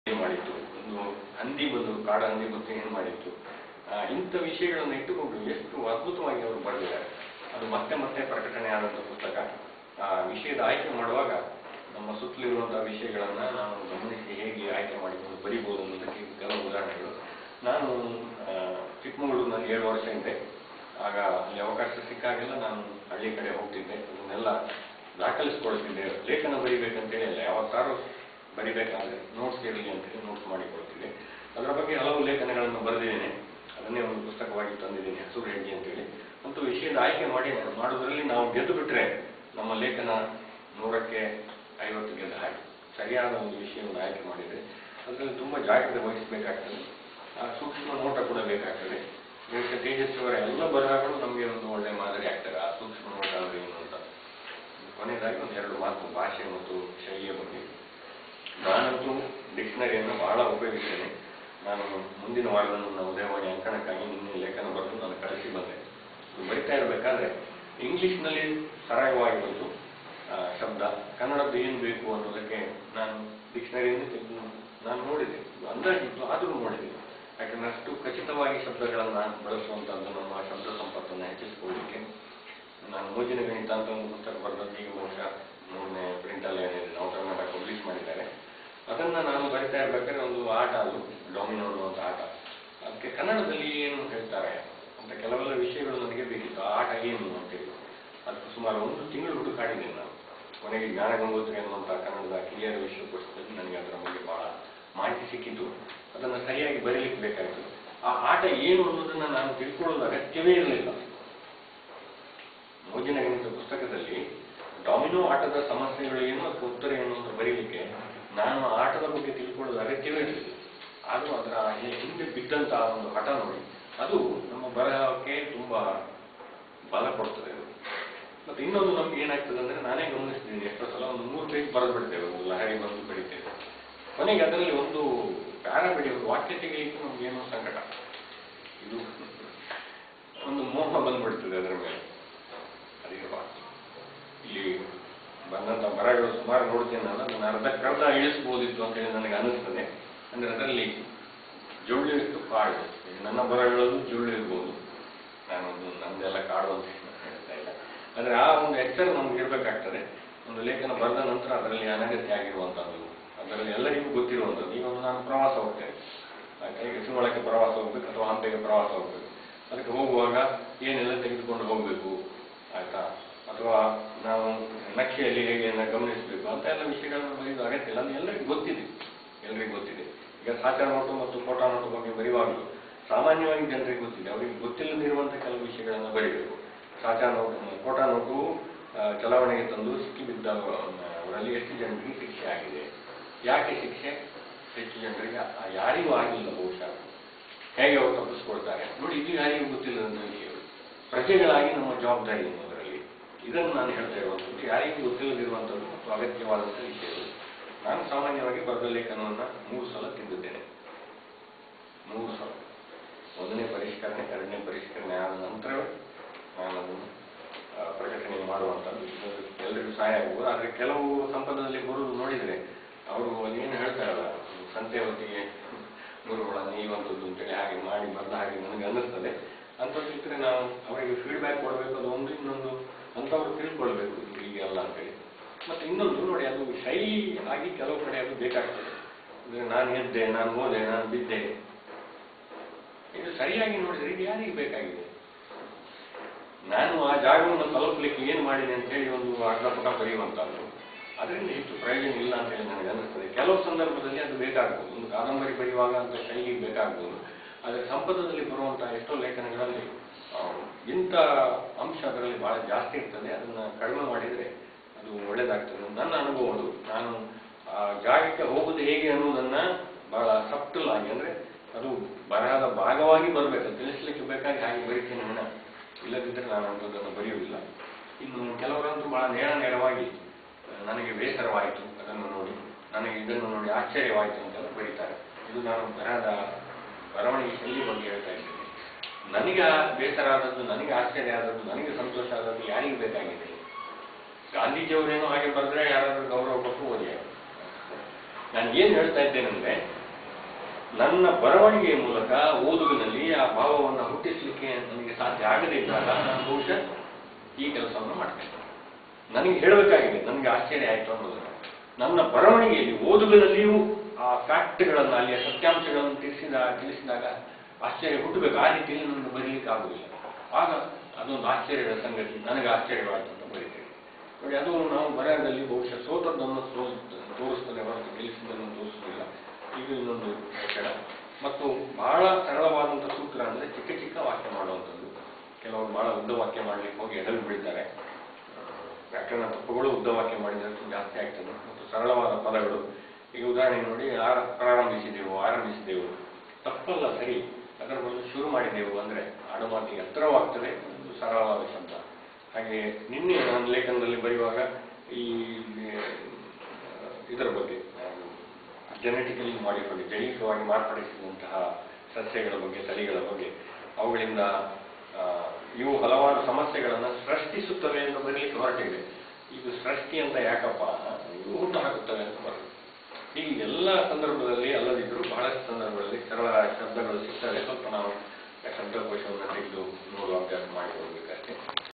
ಏನ್ ಮಾಡಿತ್ತು ಒಂದು ಹಂದಿ ಬಂದು ಕಾಡು ಹಂದಿ ಬಂದು ಏನ್ ಮಾಡಿತ್ತು ಆ, ಇಂಥ ವಿಷಯಗಳನ್ನು ಇಟ್ಟುಕೊಂಡು ಎಷ್ಟು ಅದ್ಭುತವಾಗಿ ಅವರು ಬರೆದಿದ್ದಾರೆ ಅದು ಮತ್ತೆ ಮತ್ತೆ ಪ್ರಕಟಣೆ ಆದಂಥ ಪುಸ್ತಕ ಆ ವಿಷಯದ ಆಯ್ಕೆ ಮಾಡುವಾಗ ನಮ್ಮ ಸುತ್ತಲಿರುವಂತಹ ವಿಷಯಗಳನ್ನ ನಾವು ಗಮನಿಸಿ ಹೇಗೆ ಆಯ್ಕೆ ಮಾಡಿಕೊಂಡು ಬರಿಬೋದು ಅನ್ನೋದಕ್ಕೆ ಕೆಲವು ಉದಾಹರಣೆಗಳು ನಾನು ಆ, ಚಿಕ್ಕಮಗಳೂರಿನಲ್ಲಿ ಏಳು ವರ್ಷ ಇದ್ದೆ ಆಗ ಅಲ್ಲಿ ಅವಕಾಶ ಸಿಕ್ಕಾಗೆಲ್ಲ ನಾನು ಹಳ್ಳಿ ಕಡೆ ಹೋಗ್ತಿದ್ದೆ ಅದನ್ನೆಲ್ಲ ದಾಖಲಿಸ್ಕೊಳ್ತಿದ್ದೆ ಲೇಖನ ಬರಿಬೇಕಂತೇಳಿ ಅಲ್ಲ ಯಾವತ್ತಾರು ಬರಿಬೇಕಾದ್ರೆ ನೋಟ್ಸ್ ಇರಲಿ ಅಂತೇಳಿ ನೋಟ್ಸ್ ಮಾಡಿಕೊಳ್ತಿದ್ದೆ ಅದರ ಬಗ್ಗೆ ಹಲವು ಲೇಖನಗಳನ್ನು ಬರೆದಿದ್ದೇನೆ ಅದನ್ನೇ ಒಂದು ಪುಸ್ತಕವಾಗಿ ತಂದಿದ್ದೀನಿ ಹಸುರು ಹೆಜ್ಜೆ ಅಂತೇಳಿ ಮತ್ತು ವಿಷಯದ ಆಯ್ಕೆ ಮಾಡಿ ನಾನು ಮಾಡೋದ್ರಲ್ಲಿ ನಾವು ಗೆದ್ದು ಬಿಟ್ರೆ ನಮ್ಮ ಲೇಖನ ನೂರಕ್ಕೆ ಐವತ್ತು ಗೆದ್ದ ಹಾಗೆ ಸರಿಯಾದ ಒಂದು ವಿಷಯವನ್ನು ಆಯ್ಕೆ ಮಾಡಿದರೆ ಅದರಲ್ಲಿ ತುಂಬ ಜಾಗ್ರತೆ ವಹಿಸಬೇಕಾಗ್ತದೆ ಆ ಸೂಕ್ಷ್ಮ ನೋಟ ಕೂಡ ಬೇಕಾಗ್ತದೆ ಬಹುಶಃ ತೇಜಸ್ವಿಯವರ ಎಲ್ಲ ಬರಹಗಳು ನಮಗೆ ಒಂದು ಒಳ್ಳೆ ಮಾದರಿ ಆಗ್ತದೆ ಆ ಸೂಕ್ಷ್ಮ ನೋಟ ಅಂದ್ರೆ ಏನು ಅಂತ ಕೊನೆಯದಾಗಿ ಒಂದು ಎರಡು ಮಾತು ಭಾಷೆ ಮತ್ತು ಶೈಲಿಯ ಬಗ್ಗೆ ನಾನಂತೂ ಡಿಕ್ಷನರಿಯನ್ನು ಬಹಳ ಉಪಯೋಗಿಸ್ತೇನೆ ನಾನು ಮುಂದಿನ ವಾರದಲ್ಲಿ ನನ್ನ ಉದಯವಾಣಿ ಅಂಕಣಕ್ಕಾಗಿ ನಿನ್ನೆ ಲೇಖನ ಬರೆದು ನಾನು ಕಳಿಸಿ ಬಂದೆ ಇದು ಬರಿತಾ ಇರಬೇಕಾದ್ರೆ ಇಂಗ್ಲಿಷ್ನಲ್ಲಿ ಸರಾಗವಾಗಿ ಬಂತು ಆ, ಶಬ್ದ ಕನ್ನಡದ್ದು ಏನು ಬೇಕು ಅನ್ನೋದಕ್ಕೆ ನಾನು ಡಿಕ್ಷನರಿಯಿಂದ ತೆಗೆದು ನಾನು ನೋಡಿದೆ ಅಂದಾಜಿತ್ತು ಆದರೂ ನೋಡಿದೆ ಯಾಕಂದ್ರೆ ಅಷ್ಟು ಖಚಿತವಾಗಿ ಶಬ್ದಗಳನ್ನು ನಾನು ಬಳಸುವಂಥದ್ದು ನಮ್ಮ ಶಬ್ದ ಸಂಪತ್ತನ್ನು ಹೆಚ್ಚಿಸಿಕೊಳ್ಳಲಿಕ್ಕೆ ನಾನು ಮೋಜಿನ ಗಣಿತ ಅಂತ ಒಂದು ಪುಸ್ತಕ ಬರೆದದ್ದು ಈಗ ಬಹುಶಃ ಮೂರನೇ ಪ್ರಿಂಟಲ್ಲಿ ಏನಿದೆ ನಾವು ಕರ್ನಾಟಕ ಪಬ್ಲಿಷ್ ಮಾಡಿದ್ದಾರೆ ಅದನ್ನ ನಾನು ಬರಿತಾ ಇರ್ಬೇಕಾದ್ರೆ ಒಂದು ಆಟ ಅದು ಡೊಮಿನೋ ಅನ್ನುವಂಥ ಆಟ ಅದಕ್ಕೆ ಕನ್ನಡದಲ್ಲಿ ಏನು ಹೇಳ್ತಾರೆ ಅಂತ ಕೆಲವೆಲ್ಲ ವಿಷಯಗಳು ನನಗೆ ಬೇಕಿತ್ತು ಆ ಆಟ ಏನು ಅಂತೇಳಿ ಅದಕ್ಕೆ ಸುಮಾರು ಒಂದು ತಿಂಗಳು ಹುಡುಕಾಡಿದ್ದೇನೆ ನಾನು ಕೊನೆಗೆ ಜ್ಞಾನ ಗಂಗೋತ್ರಿ ಅನ್ನುವಂಥ ಕನ್ನಡದ ಕಿರಿಯರ ವಿಶ್ವಕೋಶದಲ್ಲಿ ನನಗೆ ಅದರ ಬಗ್ಗೆ ಬಹಳ ಮಾಹಿತಿ ಸಿಕ್ಕಿತು ಅದನ್ನು ಸರಿಯಾಗಿ ಬರೀಲಿಕ್ಕೆ ಬೇಕಾಯಿತು ಆ ಆಟ ಏನು ಅನ್ನೋದನ್ನ ನಾನು ತಿಳ್ಕೊಳ್ಳೋದು ಅಗತ್ಯವೇ ಇರಲಿಲ್ಲ ಮೋಜಿನ ಗಣಿತ ಪುಸ್ತಕದಲ್ಲಿ ಡಾಮಿನೋ ಆಟದ ಸಮಸ್ಯೆಗಳು ಏನು ಅದಕ್ಕೆ ಉತ್ತರ ಏನು ಅಂತ ಬರೀಲಿಕ್ಕೆ ನಾನು ಆ ಆಟದ ಬಗ್ಗೆ ತಿಳ್ಕೊಳ್ಳೋದು ಅಗತ್ಯವೇ ಇರಲಿಲ್ಲ ಆದರೂ ಅದರ ಹಿ- ಹಿಂದೆ ಬಿದ್ದಂತ ಆ ಒಂದು ಹಠ ನೋಡಿ ಅದು ನಮ್ಮ ಬರಹಕ್ಕೆ ತುಂಬಾ ಬಲ ಕೊಡ್ತದೆ ಅದು ಮತ್ತೆ ಇನ್ನೊಂದು ನಮ್ಗೆ ಏನಾಗ್ತದೆ ಅಂದ್ರೆ ನಾನೇ ಗಮನಿಸ್ತೀನಿ ಎಷ್ಟೋ ಸಲ ಒಂದು ಮೂರು ಪೇಜ್ ಬರೆದು ಬಿಡ್ತೇವೆ ಒಂದು ಲಹರಿ ಬಂದು ಬರೀತೇವೆ ಕೊನೆಗೆ ಅದರಲ್ಲಿ ಒಂದು ಪ್ಯಾರ ಬಿಡಿ ಒಂದು ವಾಕ್ಯ ತೆಗೆಯಲಿಕ್ಕೆ ನಮ್ಗೆ ಏನೋ ಸಂಕಟ ಇದು ಒಂದು ಮೋಹ ಬಂದ್ಬಿಡ್ತದೆ ಅದರ ಮೇಲೆ ಅದಿರಬಾರ್ದು ಇಲ್ಲಿ ಬಂದಂತ ಬರಹಗಳು ಸುಮಾರು ನೋಡ್ತೀನಿ ನಾನು ಅದನ್ನು ಅರ್ಧಕ್ಕರ್ಧ ಇಳಿಸ್ಬೋದಿತ್ತು ಅಂತ ಹೇಳಿ ನನಗೆ ಅನಿಸ್ತದೆ ಅಂದ್ರೆ ಅದರಲ್ಲಿ ಜೊಳ್ಳು ಇತ್ತು ಕಾಡು ಈಗ ನನ್ನ ಬರಹಗಳಲ್ಲೂ ಜೊಳ್ಳು ಇರ್ಬೋದು ನಾನು ಅದು ನಂದೆಲ್ಲ ಕಾಡು ಅಂತ ನಾನು ಹೇಳ್ತಾ ಇಲ್ಲ ಆದ್ರೆ ಆ ಒಂದು ಎಚ್ಚರ ನಮ್ಗೆ ಇರಬೇಕಾಗ್ತದೆ ಒಂದು ಲೇಖನ ಬರೆದ ನಂತರ ಅದರಲ್ಲಿ ಅನಗತ್ಯ ಆಗಿರುವಂಥದ್ದು ಅದರಲ್ಲಿ ಎಲ್ಲರಿಗೂ ಗೊತ್ತಿರುವಂಥದ್ದು ಈಗ ಒಂದು ನಾನು ಪ್ರವಾಸ ಹೋಗ್ತೇನೆ ಈಗ ಶಿವಮೊಳಕ್ಕೆ ಪ್ರವಾಸ ಹೋಗ್ಬೇಕು ಅಥವಾ ಹಂಪೆಗೆ ಪ್ರವಾಸ ಹೋಗ್ಬೇಕು ಅದಕ್ಕೆ ಹೋಗುವಾಗ ಏನೆಲ್ಲ ತೆಗೆದುಕೊಂಡು ಹೋಗಬೇಕು ಆಯ್ತಾ ಅಥವಾ ನಾವು ನಕ್ಷೆಯಲ್ಲಿ ಹೇಗೆ ಅದನ್ನ ಗಮನಿಸಬೇಕು ಅಂತ ಎಲ್ಲ ವಿಷಯಗಳನ್ನು ಬರೆಯುವ ಅಗತ್ಯ ಇಲ್ಲ ಅದು ಎಲ್ಲರಿಗೂ ಗೊತ್ತಿದೆ ಎಲ್ಲರಿಗೂ ಗೊತ್ತಿದೆ ಈಗ ಸಾಚಾರ ನೋಟು ಮತ್ತು ಫೋಟೋ ನೋಟು ಬಗ್ಗೆ ಬರೆಯುವಾಗಲೂ ಸಾಮಾನ್ಯವಾಗಿ ಜನರಿಗೆ ಗೊತ್ತಿದೆ ಅವರಿಗೆ ಗೊತ್ತಿಲ್ಲದಿರುವಂಥ ಕೆಲವು ವಿಷಯಗಳನ್ನು ಬರೀಬೇಕು ಸಾಚಾರ ನೋಟು ಫೋಟೋ ನೋಟು ಆ, ಚಲಾವಣೆಗೆ ತಂದು ಸಿಕ್ಕಿಬಿದ್ದ ಅವರಲ್ಲಿ ಎಷ್ಟು ಜನರಿಗೆ ಶಿಕ್ಷೆ ಆಗಿದೆ ಯಾಕೆ ಶಿಕ್ಷೆ ಹೆಚ್ಚು ಜನರಿಗೆ ಆ ಯಾರಿಗೂ ಆಗಿಲ್ಲ ಬಹುಶಃ ಹೇಗೆ ಅವರು ತಪ್ಪಿಸ್ಕೊಳ್ತಾರೆ ನೋಡಿ ಇದು ಯಾರಿಗೂ ಗೊತ್ತಿಲ್ಲದಂಥ ವಿಷಯಗಳು ಪ್ರಜೆಗಳಾಗಿ ನಮ್ಮ ಜವಾಬ್ದಾರಿ ಏನು ಅದರಲ್ಲಿ ಇದನ್ನು ನಾನು ಹೇಳ್ತಾ ಇರುವಂಥದ್ದು ಯಾರಿಗೂ ಗೊತ್ತಿಲ್ಲದಿರುವಂಥದ್ದು ಮತ್ತು ಅಗತ್ಯವಾದಂಥ ವಿಷಯಗಳು ನಾನು ಸಾಮಾನ್ಯವಾಗಿ ಬರೆದ ಲೇಖನವನ್ನು ಮೂರು ಸಲ ತಿಂದಿದ್ದೇನೆ ಮೂರು ಸಲ ಒಂದನೇ ಪರಿಷ್ಕರಣೆ ಎರಡನೇ ಪರಿಷ್ಕರಣೆ ಆದ ನಂತರವೇ ನಾನು ಅದನ್ನು ಆ, ಪ್ರಕಟಣೆ ಮಾಡುವಂಥದ್ದು ಇದು ಎಲ್ಲರಿಗೂ ಸಹಾಯ ಆಗ್ಬೋದು ಆದರೆ ಕೆಲವು ಸಂಪದದಲ್ಲಿ ಬರುವುದು ನೋಡಿದರೆ ಅವರು ಅದೇನು ಹೇಳ್ತಾರಲ್ಲ ಸಂತೆ ಹೊತ್ತಿಗೆ ಗುರುಗಳ ನೀವಂಥದ್ದು ಅಂತೇಳಿ ಹಾಗೆ ಮಾಡಿ ಬಂದ ಹಾಗೆ ನನಗೆ ಅನ್ನಿಸ್ತದೆ ಅಂಥದ್ದು ಇದ್ರೆ ನಾವು ಅವರಿಗೆ ಫೀಡ್ಬ್ಯಾಕ್ ಕೊಡಬೇಕು ಅದು ಒಂದು ಇನ್ನೊಂದು ಅಂಥವ್ರು ತಿಳ್ಕೊಳ್ಬೇಕು ಇದು ಹೀಗೆ ಅಲ್ಲ ಅಂತೇಳಿ ಮತ್ತೆ ಇನ್ನೊಂದು ನೋಡಿ ಅದು ಶೈಲಿ ಆಗಿ ಕೆಲವು ಕಡೆ ಅದು ಬೇಕಾಗ್ತದೆ ಅಂದ್ರೆ ನಾನು ಎದ್ದೆ ನಾನು ಹೋದೆ ನಾನು ಬಿದ್ದೆ ಇದು ಸರಿಯಾಗಿ ನೋಡಿದ್ರೆ ಇದು ಯಾರಿಗೆ ಬೇಕಾಗಿದೆ ನಾನು ಆ ಜಾಗವನ್ನು ತಲುಪಲಿಕ್ಕೆ ಏನು ಮಾಡಿದೆ ಅಂತ ಹೇಳಿ ಒಂದು ಅರ್ಧ ಪುಟ ಬರೆಯುವಂಥದ್ದು ಅದರಿಂದ ಹೆಚ್ಚು ಪ್ರಯೋಜನ ಇಲ್ಲ ಅಂತ ಹೇಳಿ ನನಗೆ ಅನ್ನಿಸ್ತದೆ ಕೆಲವು ಸಂದರ್ಭದಲ್ಲಿ ಅದು ಬೇಕಾಗ್ಬೋದು ಒಂದು ಕಾದಂಬರಿ ಬರೆಯುವಾಗ ಅಂತ ಶೈಲಿ ಬೇಕಾಗ್ಬೋದು ಆದರೆ ಸಂಪದದಲ್ಲಿ ಬರುವಂತಹ ಎಷ್ಟೋ ಲೇಖನಗಳಲ್ಲಿ ಆ, ಇಂಥ ಅಂಶ ಅದರಲ್ಲಿ ಬಹಳ ಜಾಸ್ತಿ ಇರ್ತದೆ ಅದನ್ನ ಕಡಿಮೆ ಮಾಡಿದರೆ ಅದು ಒಳ್ಳೇದಾಗ್ತದೆ ನನ್ನ ಅನುಭವ ಅದು ನಾನು ಆ ಜಾಗಕ್ಕೆ ಹೋಗುದು ಹೇಗೆ ಅನ್ನೋದನ್ನ ಬಹಳ ಸಪ್ಟಲ್ ಆಗಿ ಅಂದ್ರೆ ಅದು ಬರಹದ ಭಾಗವಾಗಿ ಬರಬೇಕು ತಿಳಿಸ್ಲಿಕ್ಕೆ ಬೇಕಾಗಿ ಹಾಗೆ ಬರೀತೀನಿ ವಿನ ಇಲ್ಲದಿದ್ದರೆ ನಾನು ಅಂಥದ್ದನ್ನು ಬರೆಯುವುದಿಲ್ಲ ಇನ್ನು ಕೆಲವರಂತೂ ಬಹಳ ನೇರ ನೇರವಾಗಿ ಆ, ನನಗೆ ಬೇಸರವಾಯಿತು ಅದನ್ನು ನೋಡಿ ನನಗೆ ಇದನ್ನು ನೋಡಿ ಆಶ್ಚರ್ಯವಾಯಿತು ಅಂತೆಲ್ಲ ಬರೀತಾರೆ ಇದು ನಾನು ಬರಹದ ಬರವಣಿಗೆ ಶೈಲಿ ಬಗ್ಗೆ ಹೇಳ್ತಾ ಇದ್ದೇನೆ ನನಗೆ ಆ ಬೇಸರ ಆದದ್ದು ನನಗೆ ಆಶ್ಚರ್ಯ ಆದದ್ದು ನನಗೆ ಸಂತೋಷ ಆದದ್ದು ಯಾರಿಗೆ ಬೇಕಾಗಿದೆ ಗಾಂಧೀಜಿಯವರೇನೋ ಹಾಗೆ ಬರೆದ್ರೆ ಯಾರಾದ್ರೂ ಗೌರವ ಕೊಟ್ಟು ಓದಿ ನಾನು ಏನು ಹೇಳ್ತಾ ಇದ್ದೇನೆಂದ್ರೆ ನನ್ನ ಬರವಣಿಗೆಯ ಮೂಲಕ ಓದುಗನಲ್ಲಿ ಆ ಭಾವವನ್ನು ಹುಟ್ಟಿಸಲಿಕ್ಕೆ ನನಗೆ ಸಾಧ್ಯ ಆಗದೇ ಇದ್ದಾಗ ನಾನು ಬಹುಶಃ ಈ ಕೆಲಸವನ್ನು ಮಾಡ್ತೇನೆ ನನಗೆ ಹೇಳಬೇಕಾಗಿದೆ ನನಗೆ ಆಶ್ಚರ್ಯ ಆಯಿತು ಅನ್ನೋದು ನನ್ನ ಬರವಣಿಗೆಯಲ್ಲಿ ಓದುಗನಲ್ಲಿಯೂ ಆ ಫ್ಯಾಕ್ಟ್ಗಳನ್ನು ಅಲ್ಲಿಯ ಸತ್ಯಾಂಶಗಳನ್ನು ತಿಳಿಸಿದ ತಿಳಿಸಿದಾಗ ಆಶ್ಚರ್ಯ ಹುಟ್ಟಬೇಕು ಆ ರೀತಿಯಲ್ಲಿ ನನಗೆ ಬರೀಲಿಕ್ಕೆ ಆಗುವುದಿಲ್ಲ ಆಗ ಅದೊಂದು ಆಶ್ಚರ್ಯದ ಸಂಗತಿ ನನಗೆ ಆಶ್ಚರ್ಯವಾಯಿತು ಅಂತ ಬರೀತೇನೆ ನೋಡಿ ಅದು ನಾವು ಬರಹದಲ್ಲಿ ಬಹುಶಃ ಸೋತದ್ದನ್ನು ಸೋ- ತೋರಿಸ್ತದೆ ಹೊರತು ಗೆಲ್ಲಿಸಿದ್ದನ್ನು ತೋರಿಸುವುದಿಲ್ಲ ಇದು ಇನ್ನೊಂದು ಲಕ್ಷಣ ಮತ್ತು ಬಹಳ ಸರಳವಾದಂಥ ಸೂತ್ರ ಅಂದರೆ ಚಿಕ್ಕ ಚಿಕ್ಕ ವಾಕ್ಯ ಮಾಡುವಂಥದ್ದು ಕೆಲವರು ಬಹಳ ಉದ್ದ ವಾಕ್ಯ ಮಾಡಲಿಕ್ಕೆ ಹೋಗಿ ಎಡಲು ಬೀಳ್ತಾರೆ ವ್ಯಾಕರಣ ತಪ್ಪುಗಳು ಉದ್ದ ವಾಕ್ಯ ಮಾಡಿದಷ್ಟು ಜಾಸ್ತಿ ಆಗ್ತದೆ ಮತ್ತು ಸರಳವಾದ ಪದಗಳು ಈಗ ಉದಾಹರಣೆಗೆ ನೋಡಿ ಆರ ಪ್ರಾರಂಭಿಸಿದೆವು ಆರಂಭಿಸಿದೆವು ತಪ್ಪಲ್ಲ ಸರಿ ಅದರ ಒಂದು ಶುರು ಮಾಡಿದೆವು ಅಂದರೆ ಆಡುಮಾತಿಗೆ ಹತ್ತಿರವಾಗ್ತದೆ ಒಂದು ಸರಳವಾದ ಶಬ್ದ ಹಾಗೆ ನಿನ್ನೆ ನಾನು ಲೇಖನದಲ್ಲಿ ಬರೆಯುವಾಗ ಈ ಆ, ಇದರ ಬಗ್ಗೆ ಜೆನೆಟಿಕಲಿ ಮಾಡಿಕೊಂಡು ಜೈವಿಕವಾಗಿ ಮಾರ್ಪಡಿಸಿದಂತಹ ಸಸ್ಯಗಳ ಬಗ್ಗೆ ತಳಿಗಳ ಬಗ್ಗೆ ಅವುಗಳಿಂದ ಆ, ಇವು ಹಲವಾರು ಸಮಸ್ಯೆಗಳನ್ನು ಸೃಷ್ಟಿಸುತ್ತವೆ ಅಂತ ಬರಲಿಕ್ಕೆ ಹೊರಟಿದೆ ಇದು ಸೃಷ್ಟಿ ಅಂತ ಯಾಕಪ್ಪ ಇವು ಹುಟ್ಟು ಹಾಕುತ್ತವೆ ಅಂತ ಬರ್ತದೆ ಹೀಗೆ ಎಲ್ಲ ಸಂದರ್ಭದಲ್ಲಿ ಅಲ್ಲದಿದ್ದರೂ ಬಹಳಷ್ಟು ಸಂದರ್ಭಗಳಲ್ಲಿ ಸರಳ ಶಬ್ದಗಳು ಸಿಗ್ತವೆ ಸ್ವಲ್ಪ ನಾವು ಶಬ್ದಕೋಶವನ್ನು ತೆಗೆದು ನೋಡುವ ಅಭ್ಯಾಸ ಮಾಡಿ ಹೋಗ್ಬೇಕಷ್ಟೇ